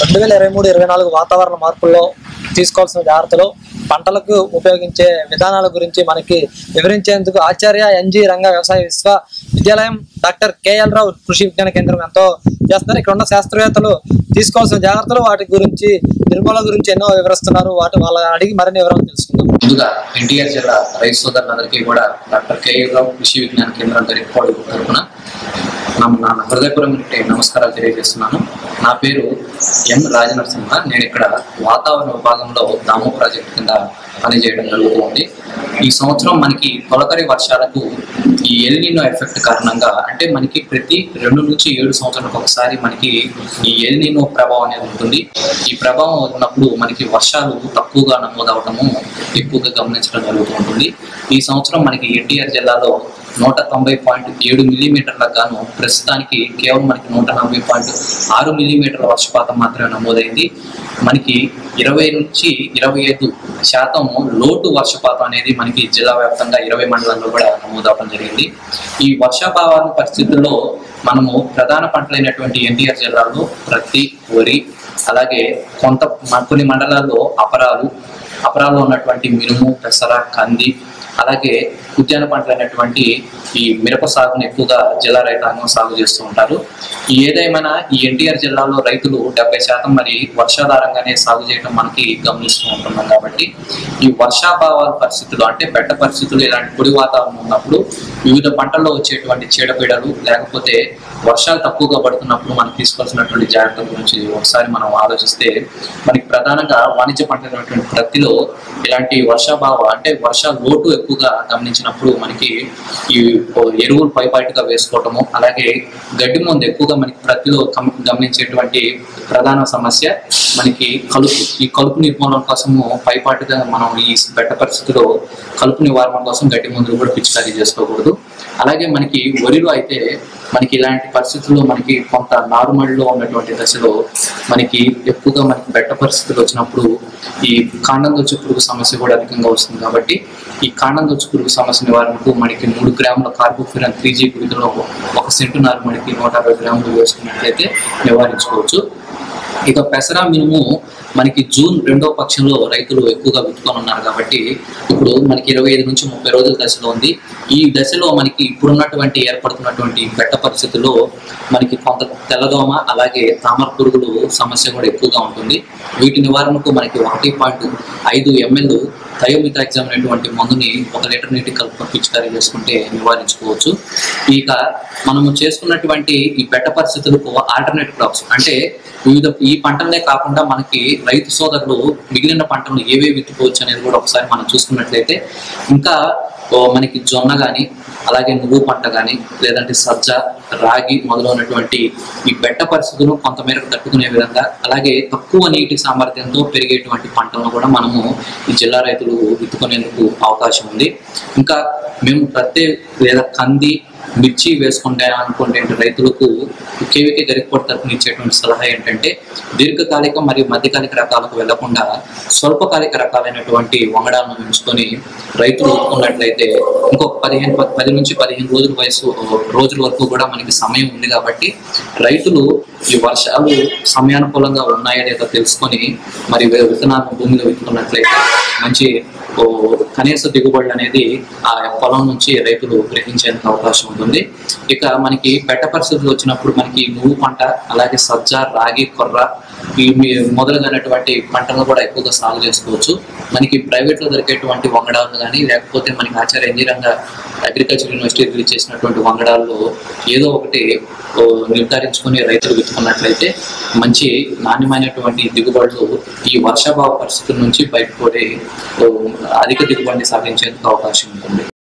రెండు వేల ఇరవై మూడు ఇరవై నాలుగు వాతావరణ మార్పుల్లో తీసుకోవాల్సిన జాగ్రత్తలు పంటలకు ఉపయోగించే విధానాల గురించి మనకి వివరించేందుకు ఆచార్య ఎన్జి రంగ వ్యవసాయ విశ్వవిద్యాలయం డాక్టర్ కేఎల్ రావు కృషి విజ్ఞాన కేంద్రం ఎంతో చేస్తున్నారు ఇక్కడ ఉన్న శాస్త్రవేత్తలు తీసుకోవాల్సిన జాగ్రత్తలు వాటి గురించి నిర్మూలన గురించి ఎన్నో వివరిస్తున్నారు వాటి వాళ్ళ అడిగి మరిన్ని వివరాలు తెలుసుకుందాం ముందుగా ఎన్టీఆర్ జిల్లా రైతు సోదరులందరికీ కూడా డాక్టర్ కేఎల్ రావు కృషి విజ్ఞాన కేంద్రం తరపున తరపున నా నా హృదయపూర్వక నమస్కారాలు తెలియజేస్తున్నాను నా పేరు ఎం రాజనరసింహ నేను ఇక్కడ వాతావరణ విభాగంలో దాము ప్రాజెక్ట్ కింద పనిచేయడం జరుగుతుంది ఈ సంవత్సరం మనకి తొలకరి వర్షాలకు ఈ ఎల్నినో ఎఫెక్ట్ కారణంగా అంటే మనకి ప్రతి రెండు నుంచి ఏడు సంవత్సరాలకు ఒకసారి మనకి ఈ ఎల్నినో ప్రభావం అనేది ఉంటుంది ఈ ప్రభావం ఉన్నప్పుడు మనకి వర్షాలు తక్కువగా నమోదవటము ఎక్కువగా గమనించడం జరుగుతూ ఉంటుంది ఈ సంవత్సరం మనకి ఎన్టీఆర్ జిల్లాలో నూట తొంభై పాయింట్ ఏడు మిల్లీమీటర్లకు గాను ప్రస్తుతానికి కేవలం మనకి నూట నలభై పాయింట్ ఆరు మిల్లీమీటర్ల వర్షపాతం మాత్రమే నమోదైంది మనకి ఇరవై నుంచి ఇరవై ఐదు శాతం లోటు వర్షపాతం అనేది మనకి జిల్లా వ్యాప్తంగా ఇరవై మండలాల్లో కూడా నమోదవడం జరిగింది ఈ వర్షాభావాల పరిస్థితుల్లో మనము ప్రధాన పంటలైనటువంటి ఎన్టీఆర్ జిల్లాలో ప్రత్తి వరి అలాగే కొంత మ- కొన్ని మండలాల్లో అపరాలు అపరాల్లో ఉన్నటువంటి మినుము పెసర కంది అలాగే ఉద్యాన పంటలైనటువంటి ఈ మిరప సాగును ఎక్కువగా జిల్లా రైతాంగం సాగు చేస్తూ ఉంటారు ఈ ఏదేమైనా ఈ ఎన్టీఆర్ జిల్లాలో రైతులు డెబ్బై శాతం మరి వర్షాధారంగానే సాగు చేయడం మనకి గమనిస్తూ ఉంటున్నాం కాబట్టి ఈ వర్షాభావాల పరిస్థితులు అంటే బెట్ట పరిస్థితులు ఇలాంటి పొడి వాతావరణం ఉన్నప్పుడు వివిధ పంటల్లో వచ్చేటువంటి చీడపీడలు లేకపోతే వర్షాలు తక్కువగా పడుతున్నప్పుడు మనం తీసుకోవాల్సినటువంటి జాగ్రత్తల గురించి ఒకసారి మనం ఆలోచిస్తే మనకి ప్రధానంగా వాణిజ్య పంటలైనటువంటి ప్రత్తిలో ఇలాంటి వర్షాభావ అంటే వర్ష లోటు ఎక్కువగా గమనించినప్పుడు మనకి ఈ ఎరువులు పైపాటిగా వేసుకోవటము అలాగే గడ్డి మందు ఎక్కువగా మనకి ప్రతిలో గమ- గమనించేటువంటి ప్రధాన సమస్య మనకి కలుపు ఈ కలుపు నిర్మూలన కోసము పైపాటుగా మనం ఈ బెట్ట పరిస్థితిలో కలుపు నివారణ కోసం గడ్డి మందులు కూడా పిచికారీ చేసుకోకూడదు అలాగే మనకి వరిలో అయితే మనకి ఇలాంటి పరిస్థితుల్లో మనకి కొంత నారుమడిలో ఉన్నటువంటి దశలో మనకి ఎక్కువగా మనకి బెట్ట పరిస్థితులు వచ్చినప్పుడు ఈ కాండం దొచ్చు పురుగు సమస్య కూడా అధికంగా వస్తుంది కాబట్టి ఈ కాండం దొచ్చు పురుగు సమస్య నివారణకు మనకి మూడు గ్రాముల కార్బోఫిరన్ త్రీ జీ గుళికలో ఒక సెంటు నారుమడికి నూట అరవై గ్రాములు వేసుకున్నట్లయితే నివారించుకోవచ్చు ఇక పెసరా మినుము మనకి జూన్ రెండో పక్షంలో రైతులు ఎక్కువగా విత్తుకొని ఉన్నారు కాబట్టి ఇప్పుడు మనకి ఇరవై ఐదు నుంచి ముప్పై రోజుల దశలో ఉంది ఈ దశలో మనకి ఇప్పుడున్నటువంటి ఏర్పడుతున్నటువంటి బెట్ట పరిస్థితుల్లో మనకి కొంత తెల్లదోమ అలాగే తామర పురుగులు సమస్య కూడా ఎక్కువగా ఉంటుంది వీటి నివారణకు మనకి ఒకటి పాయింట్ ఐదు ఎంఎల్ థయోమితాగ్జామ్ అనేటువంటి మందుని ఒక లీటర్ నీటి కలుపుకొని పిచికారీ చేసుకుంటే నివారించుకోవచ్చు ఇక మనము చేసుకున్నటువంటి ఈ బెట్ట పరిస్థితులకు ఆల్టర్నేట్ క్రాప్స్ అంటే వివిధ ఈ పంటలనే కాకుండా మనకి రైతు సోదరులు మిగిలిన పంటలను ఏవే విత్తుకోవచ్చు అనేది కూడా ఒకసారి మనం చూసుకున్నట్లయితే ఇంకా ఓ మనకి జొన్న కానీ అలాగే నువ్వు పంట కానీ లేదంటే సజ్జ రాగి మొదలైనటువంటి ఈ బెట్ట పరిస్థితులను కొంతమేరకు తట్టుకునే విధంగా అలాగే తక్కువ నీటి సామర్థ్యంతో పెరిగేటువంటి పంటలను కూడా మనము ఈ జిల్లా రైతులు విత్తుకునేందుకు అవకాశం ఉంది ఇంకా మేము ప్రతి లేదా కంది మిర్చి వేసుకుంటే అనుకుంటే రైతులకు కేవీకే గరికపొడి తరపున ఇచ్చేటువంటి సలహా ఏంటంటే దీర్ఘకాలిక మరియు మధ్యకాలిక రకాలకు వెళ్లకుండా స్వల్పకాలిక రకాలైనటువంటి వంగడాలను ఎంచుకొని రైతులు ఉన్నట్లయితే ఇంకొక పదిహేను ప- పది నుంచి పదిహేను రోజుల వయసు రోజుల వరకు కూడా మనకి సమయం ఉంది కాబట్టి రైతులు ఈ వర్షాలు సమయానుకూలంగా ఉన్నాయా లేదో తెలుసుకొని మరి వి- విత్తనాలను భూమిలో విత్తుకున్నట్లయితే మంచి ఓ కనీస దిగుబడులు అనేది ఆ పొలం నుంచి రైతులు గ్రహించేందుకు అవకాశం ఉంటుంది ఇక మనకి బెట్ట పరిస్థితులు వచ్చినప్పుడు మనకి నువ్వు పంట అలాగే సజ్జ రాగి కొర్ర ఈ మీ- మొదలైనటువంటి పంటలను కూడా ఎక్కువగా సాగు చేసుకోవచ్చు మనకి ప్రైవేట్ లో దొరికేటువంటి వంగడాలు కానీ లేకపోతే మనకి ఆచార్య ఇంజనీరంగా అగ్రికల్చర్ యూనివర్సిటీ రిలీజ్ చేసినటువంటి వంగడాల్లో ఏదో ఒకటి ఓ, నిర్ధారించుకుని రైతులు విత్తుకున్నట్లయితే మంచి నాణ్యమైనటువంటి దిగుబడులు ఈ వర్షాభావ పరిస్థితుల నుంచి బయటపడి ఓ, అధిక దిగుబడిని సాధించేందుకు అవకాశం ఉంటుంది